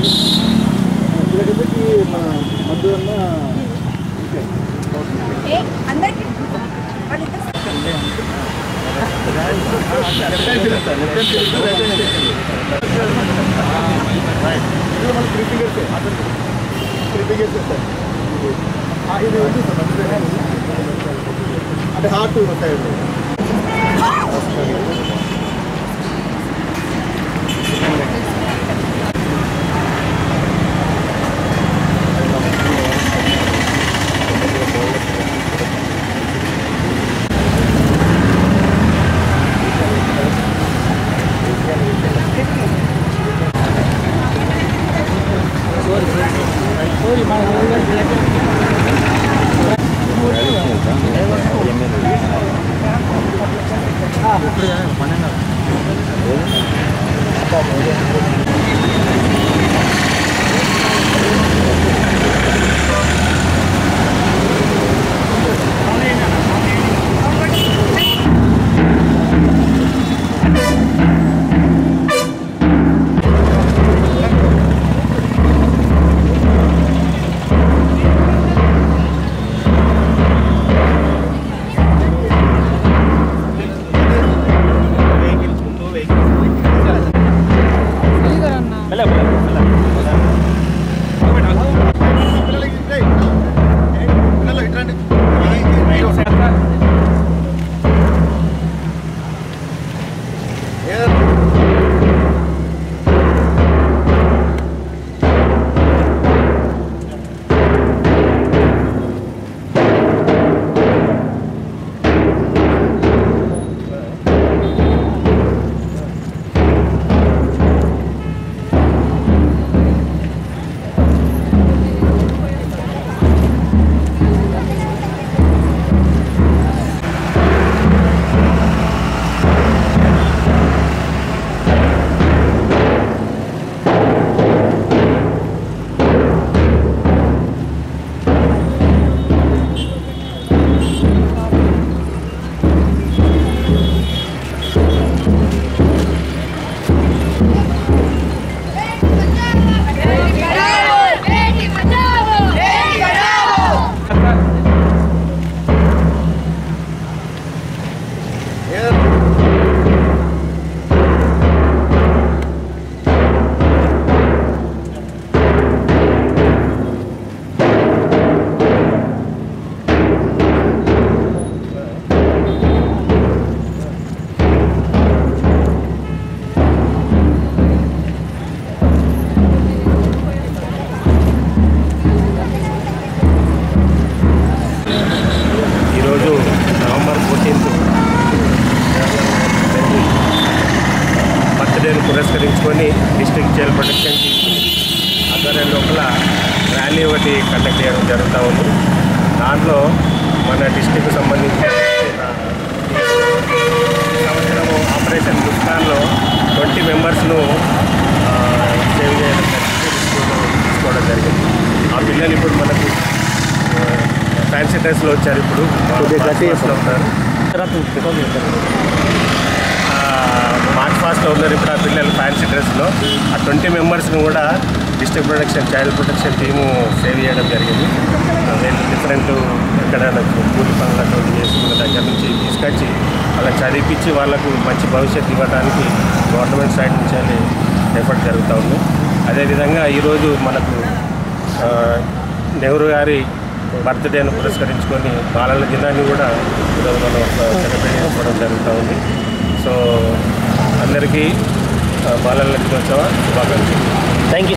లేకపోతే మన మందు అన్న ఏ అందరికి వాళ్ళిద్దరు three fingers three fingers sir ఆ, ఇది ఉంది సార్ మంచిదే. అంటే హార్ట్ సైడ్ బేటీ బచావో బేటీ బచావో ఈరోజు నవంబర్ ఫోర్టీన్త్ బర్త్డేను పురస్కరించుకొని డిస్ట్రిక్ట్ చైల్డ్ ప్రొటెక్షన్ ఆధ్వర్యం లోపల ర్యాలీ ఒకటి కండక్ట్ చేయడం జరుగుతూ ఉంది దాంట్లో మన డిస్ట్రిక్ట్కి సంబంధించిన ఈ సంవత్సరము ఆపరేషన్ ముస్కాన్లో ట్వంటీ మెంబర్స్ను సేవ్ చేయడం జరిగింది తీసుకోవడం జరిగింది ఆ పిల్లలు ఇప్పుడు మనకు ఫ్యాన్సీ డ్రెస్లో వచ్చారు ఇప్పుడు కొద్దిగా గట్టిగా మార్చ్ పాస్ట్లో ఉన్నారు ఆ, మార్చ్ పాస్ట్లో ఉన్నారు ఇప్పుడు ఆ పిల్లలు ఫ్యాన్సీ డ్రెస్లో ఆ ట్వంటీ మెంబర్స్ని కూడా district protection child protection team save చేయడం జరిగింది ఆ, వీళ్ళు డిఫరెంట్ ఎక్కడైనా కూలి పనులు అటువంటి చేసుకున్న దగ్గర నుంచి తీసుకొచ్చి వాళ్ళకి చదివించి వాళ్ళకు మంచి భవిష్యత్తు ఇవ్వడానికి గవర్నమెంట్ సైడ్ నుంచి అని ఎఫర్ట్ జరుగుతూ ఉంది అదేవిధంగా ఈరోజు మనకు ఆ, నెహ్రూ గారి బర్త్డేను పురస్కరించుకొని బాలల దినాన్ని కూడా ఈరోజు మనం సెలబ్రేట్ చేసుకోవడం జరుగుతూ ఉంది సో అందరికీ ఆ, బాలల దినోత్సవ శుభాకాంక్షలు థ్యాంక్ యూ